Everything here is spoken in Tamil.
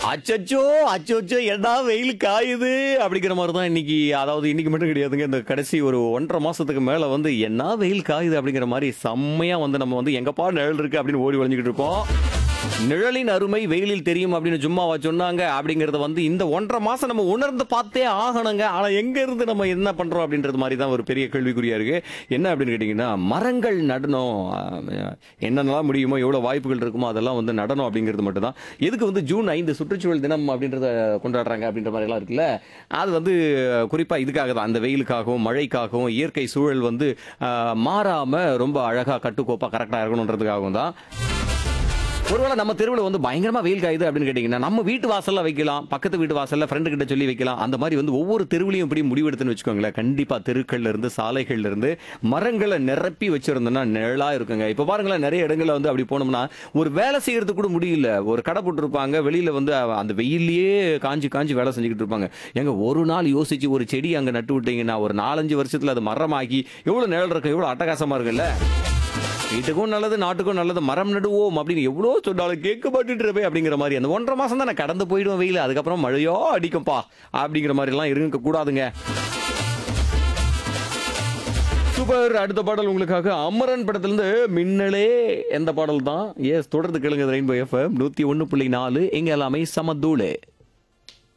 அச்சச்சோ அச்சோச்சோ என்ன வெயில் காயுது அப்படிங்கிற மாதிரி தான் இன்னைக்கு அதாவது இன்னைக்கு மட்டும் கிடையாதுங்க இந்த கடைசி ஒரு ஒன்றரை மாசத்துக்கு மேல வந்து என்ன வெயில் காயுது அப்படிங்கிற மாதிரி செம்மையா வந்து நம்ம வந்து எங்கப்பா நிழல் இருக்கு அப்படின்னு ஓடி ஒளிஞ்சுக்கிட்டு இருப்போம் நிழலின் அருமை வெயிலில் தெரியும் அப்படின்னு சும்மாவா சொன்னாங்க அப்படிங்கறத வந்து இந்த ஒன்றரை மாசம் நம்ம உணர்ந்து பார்த்தே ஆகணுங்க ஆனா எங்க இருந்து நம்ம என்ன பண்றோம் அப்படின்றது மாதிரி தான் ஒரு பெரிய கேள்விக்குறியா இருக்கு என்ன அப்படின்னு கேட்டீங்கன்னா மரங்கள் நடணும் அஹ், என்னென்னலாம் முடியுமோ எவ்வளவு வாய்ப்புகள் இருக்குமோ அதெல்லாம் வந்து நடனம் அப்படிங்கிறது மட்டும் தான் எதுக்கு வந்து ஜூன் ஐந்து சுற்றுச்சூழல் தினம் அப்படின்றத கொண்டாடுறாங்க அப்படின்ற மாதிரி எல்லாம் இருக்குல்ல அது வந்து குறிப்பா இதுக்காக தான் அந்த வெயிலுக்காகவும் மழைக்காகவும் இயற்கை சூழல் வந்து அஹ், மாறாம ரொம்ப அழகா கட்டுக்கோப்பா கரெக்டா இருக்கணுன்றதுக்காகவும் தான் ஒருவேளை நம்ம தெருவில் வந்து பயங்கரமா வெயில் காயுது அப்படின்னு கேட்டீங்கன்னா நம்ம வீட்டு வாசல்ல வைக்கலாம் பக்கத்து வீட்டு வாசல்ல ஃப்ரெண்டு கிட்ட சொல்லி வைக்கலாம் அந்த மாதிரி வந்து ஒவ்வொரு தெருவிலையும் இப்படி முடிவெடுத்துன்னு வச்சுக்கோங்களேன் கண்டிப்பா தெருக்கள்ல இருந்து சாலைகள்ல இருந்து மரங்களை நிரப்பி வச்சிருந்தோம்னா நிழலா இருக்குங்க இப்ப பாருங்களேன் நிறைய இடங்கள்ல வந்து அப்படி போனோம்னா ஒரு வேலை செய்யறதுக்கு கூட முடியல ஒரு கடை போட்டுருப்பாங்க வெளியில வந்து அந்த வெயில்லயே காஞ்சி காஞ்சி வேலை செஞ்சுக்கிட்டு இருப்பாங்க எங்க ஒரு நாள் யோசிச்சு ஒரு செடி அங்க நட்டு விட்டீங்கன்னா ஒரு நாலஞ்சு வருஷத்துல அது மரமாகி எவ்வளவு நிழல் இருக்கும் எவ்வளவு அட்டகாசமா இருக்குல்ல வீட்டுக்கும் நல்லது நாட்டுக்கும் நல்லது மரம் நடுவோம் அப்படின்னு எவ்வளோ சொன்னாலும் கேட்க மாட்டேன்றவே அப்படிங்கிற மாதிரி அந்த ஒன்றரை மாசம் தான் நான் கடந்து போயிடுவேன் வெயில் அதுக்கப்புறம் மழையோ அடிக்கும்பா அப்படிங்கிற மாதிரி எல்லாம் இருக்க கூடாதுங்க சூப்பர் அடுத்த பாடல் உங்களுக்காக அமரன் படத்திலிருந்து மின்னலே எந்த பாடல் தான் எஸ் தொடர்ந்து கேளுங்க ரெயின்போ எஃப்எம் நூத்தி ஒன்னு புள்ளி நாலு எங்க எல்லாமே சமதூளே